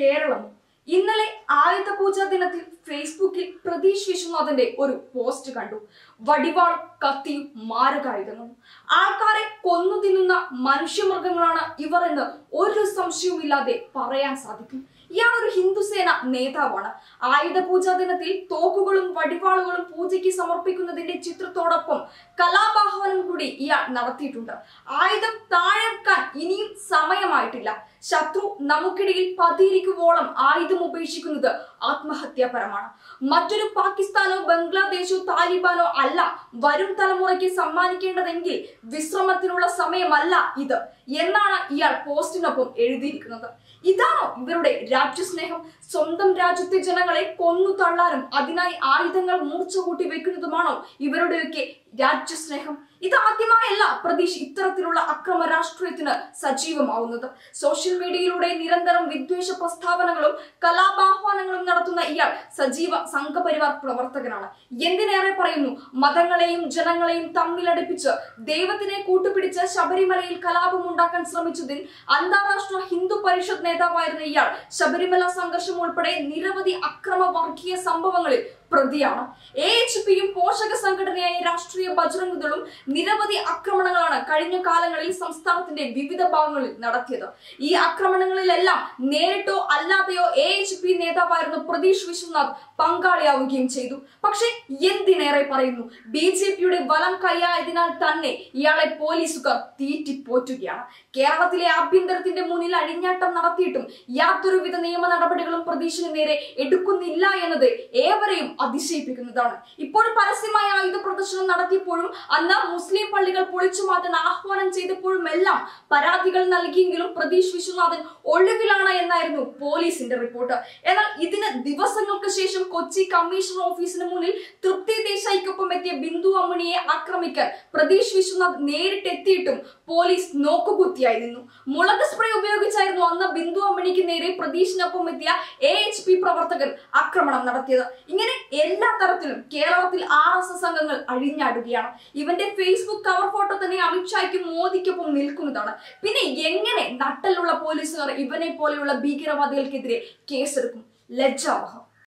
കേരളമോ ഇന്നലെ ആയുധ പൂജാ ദിനത്തിൽ ഫേസ്ബുക്കിൽ പ്രതീഷ് വിശ്വനാഥന്റെ ഒരു പോസ്റ്റ് കണ്ടു വടിവാൾ കത്തിയും മാരകായുധങ്ങളും ആൾക്കാരെ കൊന്നു തിന്നുന്ന മനുഷ്യമൃഗങ്ങളാണ് ഇവർ എന്ന് ഒരു സംശയവുമില്ലാതെ പറയാൻ സാധിക്കും ഇയാൾ ഒരു ഹിന്ദുസേന നേതാവാണ് ആയുധ പൂജാ ദിനത്തിൽ തോക്കുകളും വടിവാളുകളും പൂജയ്ക്ക് സമർപ്പിക്കുന്നതിന്റെ ചിത്രത്തോടൊപ്പം കലാപാഹ്വാനം കൂടി ഇയാൾ നടത്തിയിട്ടുണ്ട് ആയുധം താഴെക്കാൻ ഇനിയും സമയമായിട്ടില്ല ശത്രു നമുക്കിടയിൽ പതിയിരിക്കുവോളം ആയുധം ഉപേക്ഷിക്കുന്നത് ആത്മഹത്യാപരമാണ് മറ്റൊരു പാകിസ്ഥാനോ ബംഗ്ലാദേശോ താലിബാനോ അല്ല വരും തലമുറയ്ക്ക് സമ്മാനിക്കേണ്ടതെങ്കിൽ വിശ്രമത്തിനുള്ള സമയമല്ല ഇത് എന്നാണ് ഇയാൾ പോസ്റ്റിനൊപ്പം എഴുതിയിരിക്കുന്നത് ഇതാണോ ഇവരുടെ രാജ്യസ്നേഹം സ്വന്തം രാജ്യത്തെ ജനങ്ങളെ കൊന്നു തള്ളാനും അതിനായി ആയുധങ്ങൾ മൂർച്ച കൂട്ടി വെക്കുന്നതുമാണോ ഇവരുടെയൊക്കെ രാജ്യസ്നേഹം ഇത് ആദ്യമായല്ല പ്രതീഷ് ഇത്തരത്തിലുള്ള അക്രമ രാഷ്ട്രീയത്തിന് സജീവമാവുന്നത് സോഷ്യൽ മീഡിയയിലൂടെ നിരന്തരം വിദ്വേഷ പ്രസ്താവനകളും കലാപാഹ്വാനങ്ങളും നടത്തുന്ന ഇയാൾ സജീവ സംഘപരിവാർ പ്രവർത്തകനാണ് എന്തിനേറെ പറയുന്നു മതങ്ങളെയും ജനങ്ങളെയും തമ്മിലടിപ്പിച്ച് ദൈവത്തിനെ കൂട്ടുപിടിച്ച് ശബരിമലയിൽ കലാപമുണ്ടാക്കാൻ ശ്രമിച്ചതിൽ അന്താരാഷ്ട്ര ഹിന്ദു പരിഷത്ത് നേതാവായിരുന്ന ഇയാൾ ശബരിമല സംഘർഷം ഉൾപ്പെടെ നിരവധി അക്രമ വർഗീയ സംഭവങ്ങളിൽ പ്രതിയാണ് എ എച്ച് പിയും പോഷക സംഘടനയായ രാഷ്ട്രീയ ബജറംഗദളും നിരവധി ആക്രമണങ്ങളാണ് കഴിഞ്ഞ കാലങ്ങളിൽ സംസ്ഥാനത്തിന്റെ വിവിധ ഭാഗങ്ങളിൽ നടത്തിയത് ഈ ആക്രമണങ്ങളിലെല്ലാം നേരിട്ടോ അല്ലാതെയോ എ എച്ച് പി നേതാവായിരുന്ന പ്രതീഷ് വിശ്വനാഥ് പങ്കാളിയാവുകയും ചെയ്തു പക്ഷെ എന്തിനേറെ പറയുന്നു ബി ജെ പിയുടെ വലം കൈയായതിനാൽ തന്നെ ഇയാളെ പോലീസുകാർ തീറ്റിപ്പോറ്റുകയാണ് കേരളത്തിലെ ആഭ്യന്തരത്തിന്റെ മുന്നിൽ അഴിഞ്ഞാട്ടം നടത്തിയിട്ടും യാതൊരുവിധ നിയമ നടപടികളും പ്രതീക്ഷിന് നേരെ എടുക്കുന്നില്ല എന്നത് ഏവരെയും അതിശയിപ്പിക്കുന്നതാണ് ഇപ്പോൾ പരസ്യമായ ആയുധ പ്രദർശനം നടത്തിയപ്പോഴും അന്ന് മുസ്ലിം പള്ളികൾ പൊളിച്ചു മാറ്റാൻ ആഹ്വാനം ചെയ്തപ്പോഴും എല്ലാം പരാതികൾ നൽകിയെങ്കിലും പ്രതീഷ് വിശ്വനാഥൻ ഒളിവിലാണ് എന്നായിരുന്നു പോലീസിന്റെ റിപ്പോർട്ട് എന്നാൽ ഇതിന് ദിവസങ്ങൾക്ക് ശേഷം കൊച്ചി കമ്മീഷണർ ഓഫീസിന് മുന്നിൽ തൃപ്തി ദേശായിക്കൊപ്പം എത്തിയ ബിന്ദു അമ്മണിയെ ആക്രമിക്കാൻ പ്രതീഷ് വിശ്വനാഥ് നേരിട്ടെത്തിയിട്ടും പോലീസ് നോക്കുകുത്തിയായി നിന്നു മുളക് സ്പ്രേ ഉപയോഗിച്ചായിരുന്നു അന്ന് ബിന്ദു അമ്മണിക്ക് നേരെ പ്രതീഷിനൊപ്പം എത്തിയ എ എച്ച് പി പ്രവർത്തകർ ആക്രമണം നടത്തിയത് ഇങ്ങനെ എല്ലാ തരത്തിലും കേരളത്തിൽ ആർ എസ് എസ് അംഗങ്ങൾ അഴിഞ്ഞാടുകയാണ് ഇവന്റെ ഫേസ്ബുക്ക് കവർ ഫോട്ടോ തന്നെ അമിത്ഷായ്ക്കും മോദിക്കൊപ്പം നിൽക്കുന്നതാണ് പിന്നെ എങ്ങനെ നട്ടലുള്ള പോലീസുകാർ ഇവനെ പോലെയുള്ള ഭീകരവാദികൾക്കെതിരെ കേസെടുക്കും ലജ്ജാവഹം